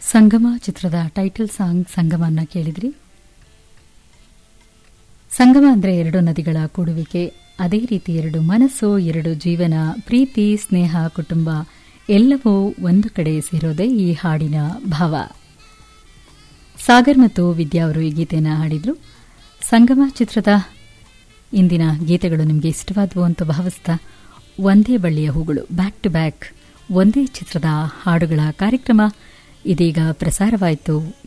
ಸಂಗಮ ಚಿತ್ರದ title song ಸಂಗಮನ್ನ ಕೇಳಿದ್ರಿ ಸಂಗಮ ಅಂದ್ರೆ ಎರಡು ನದಿಗಳ ಕೂಡುವಿಕೆ ಅದೇ ರೀತಿ ಎರಡು ಮನಸ್ಸು ಎರಡು ಜೀವನ ಪ್ರೀತಿ ಸ್ನೇಹ ಕುಟುಂಬ ಎಲ್ಲವೂ ಒಂದು ಕಡೆ ಸೇರೋದೇ ಈ ಹಾಡಿನ ಭಾವ ಸಾಗರ್ ಮತ್ತು ವಿದ್ಯಾ ಅವರು ಈ ಗೀತೆಯನ್ನು ಹಾಡಿದ್ರು ಸಂಗಮ ಚಿತ್ರದ ಇಂದಿನ ಗೀತೆಗಳು ನಿಮಗೆ ಇಷ್ಟವಾದವು ಅಂತ ಭಾವಿಸ್ತಾ ಒಂದೇ ಬಳ್ಳಿಯ ಹೂಗಳು ಬ್ಯಾಕ್ ಟು ಬ್ಯಾಕ್ ಒಂದೇ ಚಿತ್ರದ ಹಾಡುಗಳ ಕಾರ್ಯಕ್ರಮ ಇದೀಗ ಪ್ರಸಾರವಾಯಿತು